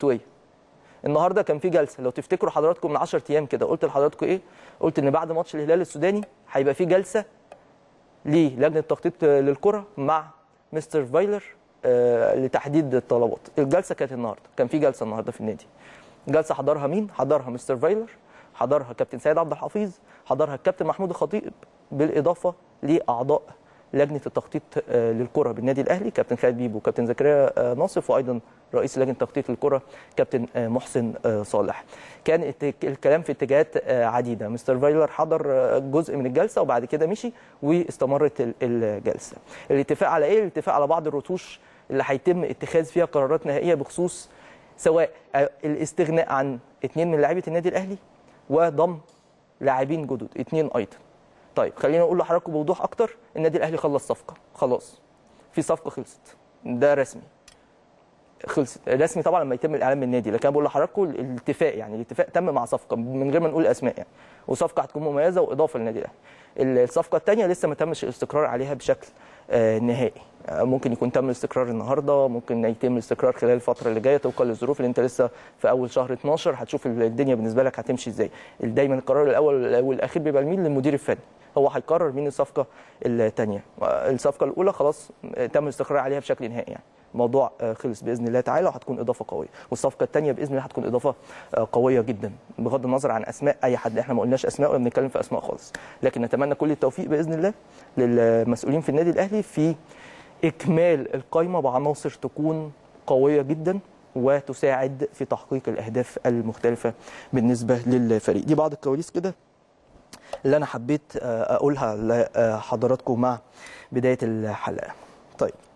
مستويه النهارده كان في جلسه لو تفتكروا حضراتكم من 10 ايام كده قلت لحضراتكم ايه قلت ان بعد ماتش الهلال السوداني هيبقى في جلسه للجنه التخطيط للكره مع مستر فايلر آه، لتحديد الطلبات الجلسه كانت النهارده كان في جلسه النهارده في النادي جلسه حضرها مين حضرها مستر فايلر حضرها كابتن سيد عبد الحفيظ حضرها الكابتن محمود الخطيب بالاضافه لاعضاء لجنه التخطيط آه، للكره بالنادي الاهلي كابتن خالد بيبو وكابتن زكريا آه، ناصف وايضا رئيس لجنه تخطيط للكره كابتن آه، محسن آه، صالح كان الت- الكلام في اتجاهات آه، عديده مستر فايلر حضر آه، جزء من الجلسه وبعد كده مشي واستمرت ال- الجلسه الاتفاق على ايه الاتفاق على بعض الرتوش اللي هيتم اتخاذ فيها قرارات نهائيه بخصوص سواء آه، الاستغناء عن اثنين من لاعيبه النادي الاهلي وضم لاعبين جدد اثنين ايضا طيب خلينا نقول لحضراتكم بوضوح اكتر النادي الاهلي خلص صفقه خلاص في صفقه خلصت ده رسمي خلصت رسمي طبعا لما يتم الاعلان من النادي لكن انا بقول لحضراتكم الاتفاق يعني الاتفاق تم مع صفقه من غير ما نقول اسماء يعني وصفقه هتكون مميزه واضافه للنادي الاهلي الصفقه الثانيه لسه ما تمش الاستقرار عليها بشكل آه، نهائي آه، ممكن يكون تم الاستقرار النهارده ممكن يتم الاستقرار خلال الفتره اللي جايه طبقا للظروف اللي انت لسه في اول شهر 12 هتشوف الدنيا بالنسبه لك هتمشي ازاي دايما القرار الاول والاخير بيبقى لمين للمدير الفني هو هيقرر مين الصفقه الثانيه الصفقه الاولى خلاص آه، تم الاستقرار عليها بشكل نهائي يعني الموضوع آه، خلص باذن الله تعالى وهتكون اضافه قويه والصفقه الثانيه باذن الله هتكون اضافه آه، قويه جدا بغض النظر عن اسماء اي حد احنا ما قلناش اسماء ولا بنتكلم في اسماء خالص لكن نتمنى كل التوفيق باذن الله للمسؤولين في النادي الاهلي في اكمال القائمه بعناصر تكون قويه جدا وتساعد في تحقيق الاهداف المختلفه بالنسبه للفريق دي بعض الكواليس كده اللي انا حبيت آه، اقولها لحضراتكم مع بدايه الحلقه طيب